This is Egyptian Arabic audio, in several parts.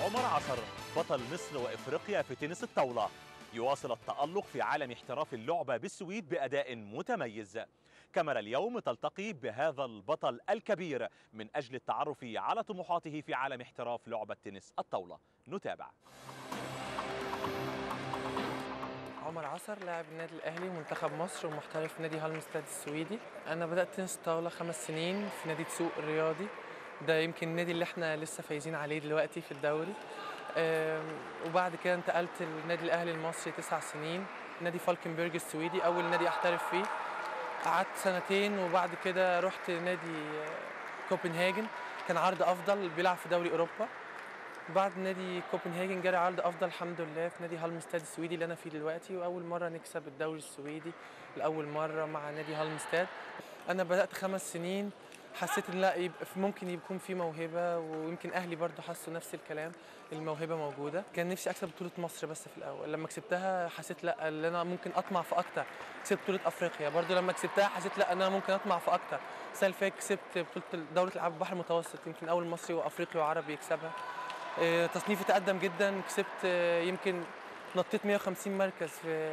عمر عصر بطل مصر وافريقيا في تنس الطاوله يواصل التألق في عالم احتراف اللعبة بالسويد بأداء متميز كاميرا اليوم تلتقي بهذا البطل الكبير من أجل التعرف على طموحاته في عالم احتراف لعبة تنس الطاولة نتابع عمر عصر لاعب النادي الاهلي ومنتخب مصر ومحترف في نادي هالمستاد السويدي انا بدات تنس طاوله خمس سنين في نادي تسوق الرياضي ده يمكن النادي اللي احنا لسه فايزين عليه دلوقتي في الدوري آم، وبعد كده انتقلت للنادي الاهلي المصري تسع سنين نادي فالكنبرج السويدي اول نادي احترف فيه قعدت سنتين وبعد كده رحت نادي آه، كوبنهاجن كان عرض افضل بيلعب في دوري اوروبا بعد نادي كوبنهاجن جالي عرض افضل الحمد لله في نادي هالمستاد السويدي اللي انا فيه دلوقتي واول مره نكسب الدوري السويدي لاول مره مع نادي هالمستاد انا بدات خمس سنين حسيت ان لا يبقى في- ممكن يكون في موهبه ويمكن اهلي برضو حسوا نفس الكلام الموهبه موجوده كان نفسي اكسب بطوله مصر بس في الاول لما كسبتها حسيت لا ان انا ممكن اطمع في اكتر كسبت بطوله افريقيا برضو لما كسبتها حسيت لا ان انا ممكن اطمع في اكتر السنه اللي فاتت كسبت بطوله دوره العاب البحر المتوسط يمكن اول مصري وافريقي وعربي يكسبها آه، تصنيفي تقدم جدا كسبت آه، يمكن نطيت 150 مركز في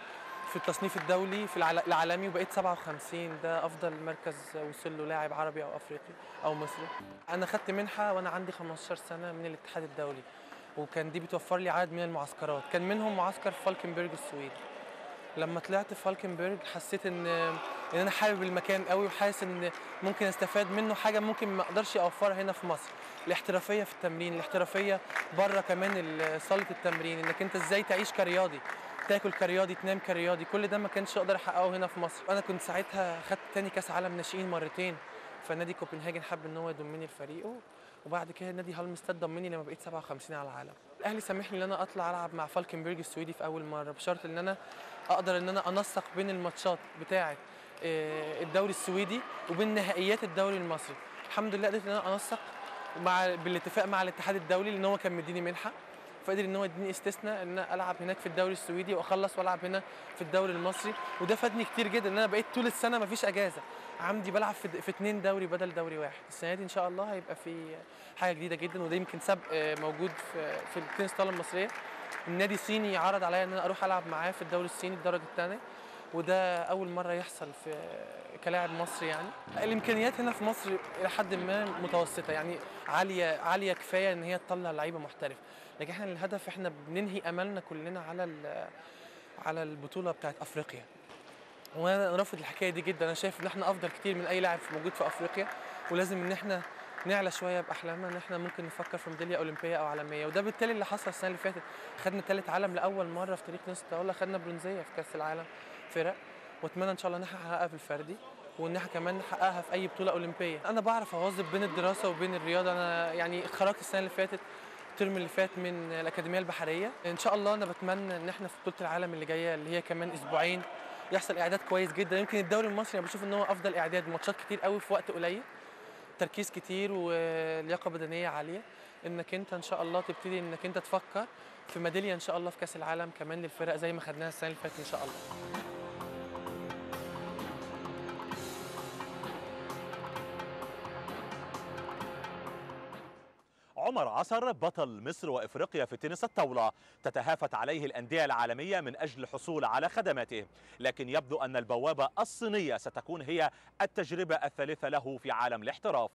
في التصنيف الدولي في العل- العالمي وبقيت 57 ده افضل مركز وصل له لاعب عربي او افريقي او مصري انا خدت منحه وانا عندي 15 سنه من الاتحاد الدولي وكان دي بتوفر لي عدد من المعسكرات كان منهم معسكر في فالكنبرج السويدي لما طلعت في فالكنبرج حسيت ان ان انا حابب المكان قوي وحاسس ان ممكن استفاد منه حاجه ممكن ما اقدرش اوفرها هنا في مصر الاحترافيه في التمرين الاحترافيه بره كمان ال- صاله التمرين انك انت ازاي تعيش كرياضي تاكل كرياضي تنام كرياضي كل ده ما كانش اقدر احققه هنا في مصر انا كنت ساعتها خدت تاني كاس عالم ناشئين مرتين فنادي كوبنهاجن حب ان هو يضمني لفريقه وبعد كده نادي هالمستاد ضمني لما بقيت 57 على العالم الاهلي سامحني ان انا اطلع العب مع فالكنبرج السويدي في اول مره بشرط ان انا اقدر ان انا انسق بين الماتشات بتاعه آه، الدوري السويدي وبين نهائيات الدوري المصري الحمد لله قدرت ان انا انسق مع بالاتفاق مع الاتحاد الدولي لان هو كان مديني منحه فقدر ان هو يديني استثناء ان انا العب هناك في الدوري السويدي واخلص والعب هنا في الدوري المصري وده فادني كتير جدا ان انا بقيت طول السنه مفيش اجازه عمدي بلعب في, في اتنين دوري بدل دوري واحد السنه دي ان شاء الله هيبقى في حاجه جديده جدا وده يمكن سبق آه، موجود في في التنس الطاوله المصريه النادي الصيني عرض عليا ان انا اروح العب معاه في الدوري الصيني الدرجه الثانيه وده اول مره يحصل في كلاعب مصري يعني الامكانيات هنا في مصر الى حد ما متوسطه يعني عاليه عاليه كفايه ان هي تطلع لعيبه محترف لكن احنا الهدف احنا بننهي املنا كلنا على ال- على البطوله بتاعت افريقيا وانا رافض الحكايه دي جدا انا شايف ان احنا افضل كتير من اي لاعب موجود في افريقيا ولازم ان احنا نعلى شويه باحلامنا ان احنا ممكن نفكر في ميداليه اولمبيه او عالميه وده بالتالي اللي حصل السنه اللي فاتت خدنا ثالث عالم لاول مره في تاريخ تنس الطاوله خدنا برونزيه في كاس العالم فرق واتمنى ان شاء الله ان احنا نحققها في الفردي وان احنا كمان نحققها في اي بطوله اولمبيه انا بعرف اوظف بين الدراسه وبين الرياضه انا يعني خرجت السنه اللي فاتت الترم اللي فات من الاكاديميه البحريه ان شاء الله انا بتمنى ان احنا في بطوله العالم اللي جايه اللي هي كمان اسبوعين يحصل اعداد كويس جدا يمكن الدوري المصري انا بشوف ان هو افضل اعداد ماتشات كتير قوي في وقت قليل تركيز كتير ولياقه بدنيه عاليه انك انت ان شاء الله تبتدي انك انت تفكر في ميداليه ان شاء الله في كاس العالم كمان للفرق زي ما خدناها السنه اللي فاتت ان شاء الله عمر عصر بطل مصر وافريقيا في تنس الطاوله تتهافت عليه الانديه العالميه من اجل الحصول على خدماته لكن يبدو ان البوابه الصينيه ستكون هي التجربه الثالثه له في عالم الاحتراف